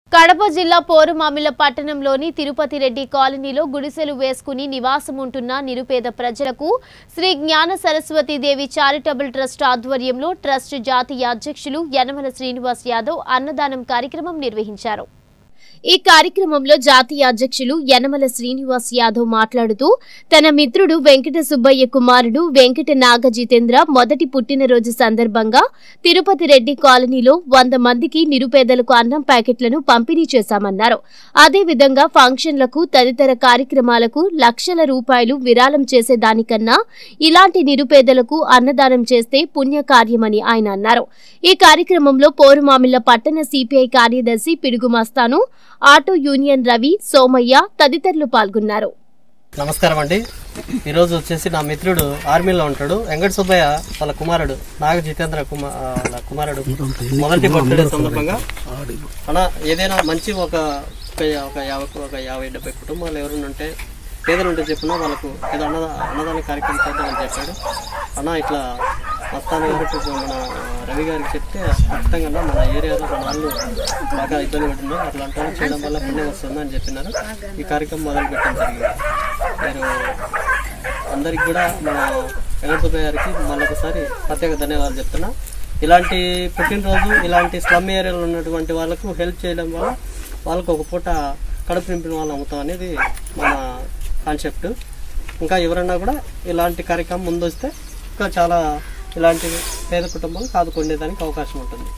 కడప జిల్లా పోరుమామిళ్ల పట్టణంలోని తిరుపతి రెడ్డి కాలనీలో గుడిసెలు వేసుకుని నివాసం ఉంటున్న నిరుపేద ప్రజలకు శ్రీ జ్ఞాన సరస్వతి దేవి చారిటబుల్ ట్రస్ట్ ఆధ్వర్యంలో ట్రస్ట్ జాతీయ అధ్యక్షులు యనమల శ్రీనివాస్ యాదవ్ అన్నదానం కార్యక్రమం నిర్వహించారు ఈ కార్యక్రమంలో జాతీయ అధ్యక్షులు యనమల శ్రీనివాస్ యాదవ్ మాట్లాడుతూ తన మిత్రుడు వెంకట సుబ్బయ్య కుమారుడు వెంకట నాగ జితేంద్ర మొదటి పుట్టినరోజు సందర్భంగా తిరుపతి రెడ్డి కాలనీలో వంద మందికి నిరుపేదలకు అన్నం ప్యాకెట్లను పంపిణీ చేశామన్నారు అదేవిధంగా ఫంక్షన్లకు తదితర కార్యక్రమాలకు లక్షల రూపాయలు విరాళం చేసేదానికన్నా ఇలాంటి నిరుపేదలకు అన్నదానం చేస్తే పుణ్యకార్యమని ఆయన అన్నారు ఈ కార్యక్రమంలో పోరుమామిళ్ల పట్టణ సిపిఐ కార్యదర్శి పిడుగు మస్తాను ఆటో యూనియన్ రవి సోమయ్య తదితరులు పాల్గొన్నారు నమస్కారం అండి ఈరోజు వచ్చేసి నా మిత్రుడు ఆర్మీలో ఉంటాడు వెంకట సుబ్బయ్య వాళ్ళ కుమారుడు నాగ జితేంద్ర కుమార్ వాళ్ళ కుమారుడు మొదటి బర్త్డే సందర్భంగా అన్న ఏదైనా మంచి ఒక ఒక యా- ఒక యాభై ఒక యాభై డెబ్బై కుటుంబాలు ఎవరైనా ఉంటే పేదలు ఉంటే చెప్పినా వాళ్ళకు ఏదో అన్నదా అన్నదాన కార్యక్రమం చేద్దామని చెప్పాడు అన్న ఇట్లా మస్తాన్ గారికి మన రవి గారికి చెప్తే ఖచ్చితంగా అన్న మన ఏరియాలో మన వాళ్ళు బాగా ఇబ్బంది పడుతున్నారు అట్లాంటి వాళ్ళు చేయడం వల్ల పుణ్యం వస్తుంది అని చెప్పినారు ఈ కార్యక్రమం మొదలు పెట్టడం జరిగింది మీరు అందరికి కూడా మన వెంకటసుబ్బయ్య గారికి మళ్ళొకసారి ప్రత్యేక ధన్యవాదాలు చెప్తున్నా ఇలాంటి పుట్టినరోజు ఇలాంటి స్లమ్ ఏరియాలో ఉన్నటువంటి వాళ్ళకు హెల్ప్ చేయడం వల్ల వాళ్ళకు ఒక పూట కడుపు నింపిన వాళ్ళు అమ్ముతాం అనేది మన కాన్సెప్ట్ ఇంకా ఎవరన్నా కూడా ఇలాంటి కార్యక్రమం ముందు వస్తే ఇంకా చాలా ఇలాంటి పేద కుటుంబాలు కాదుకొండేదానికి అవకాశం ఉంటుంది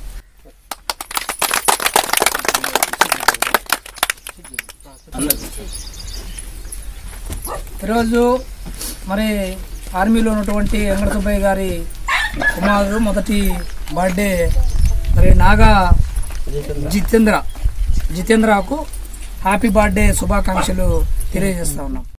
ఈరోజు మరి ఆర్మీలో ఉన్నటువంటి వెంకట సుబ్బయ్య గారి కుమారుడు మొదటి బర్త్డే మరి నాగా జితేంద్ర జితేంద్రకు హ్యాపీ బర్త్డే శుభాకాంక్షలు తెలియజేస్తా ఉన్నాం